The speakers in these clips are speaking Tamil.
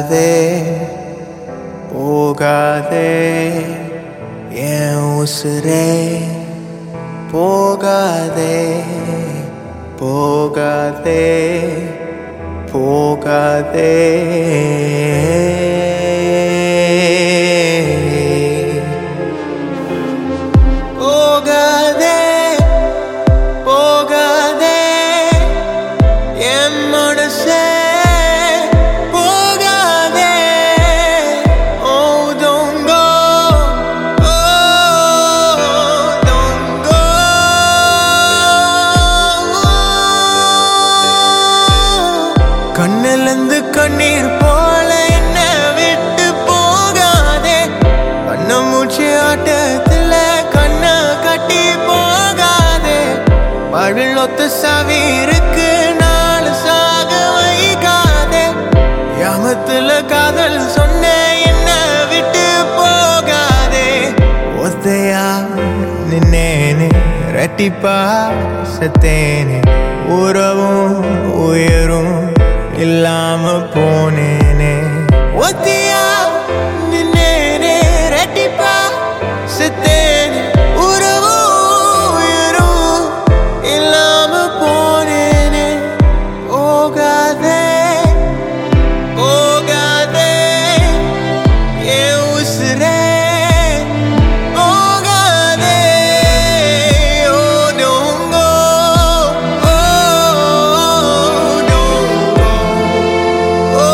போகாதே போகாதே என் உசுரே போகாதே போகாதே போகாதே போகாதே போகாதே என் மனசே போகாதே Oh don't go Oh don't go கண்ணிலிருந்து கண்ணீர் போல என்ன விட்டு போகாதே கண்ண மூச்சு ஆட்டத்துல கண்ண கட்டி போகாதே பழுலொத்த சாவி இருக்கு நாலு சாக வைக்காதே யாமத்துல காதல் சொன்ன என்ன விட்டு போகாதே ஒத்தையா நின்னேனே ரெட்டிப்பா செத்தேனே உறவும் உயரும் இல்லாம போனேனே ஒத்தியா நின்னேனே ரெட்டிப்பா செத்தேனே உறவும் உயரும் இல்லாம போனேனே போகாதே போகாதே என் உசுரே போகாதே ஓ don't go O don't go ஓ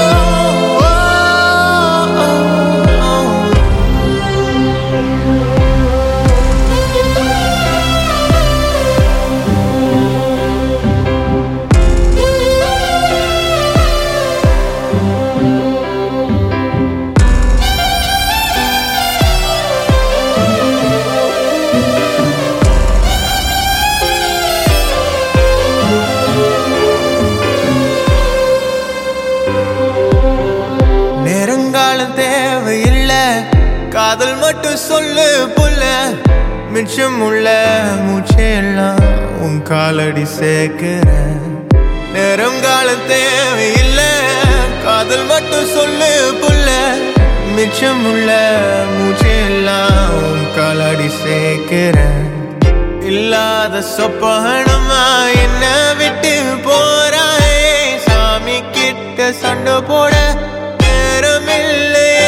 நேரங்காலம் தேவையில்லை காதல் மட்டும் சொல்லு புள்ள மிச்சம் உள்ள மூச்சையெல்லாம் உன் காலடி சேர்க்கிறேன் நேரங்காலம் தேவையில்லை காதல் மட்டும் சொல்லு புள்ள மிச்சம் உள்ள மூச்சையெல்லாம் உன் காலடி சேர்க்கிறேன் இல்லாத சொப்பனமா என்ன விட்டு போறாயே சாமி கிட்ட சண்டை போட நேரமில்லையே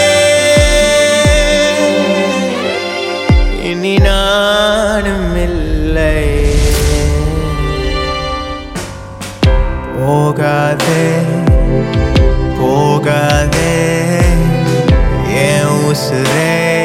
இனி நானும் இல்லை போகாதே போகாதே என் உசுரே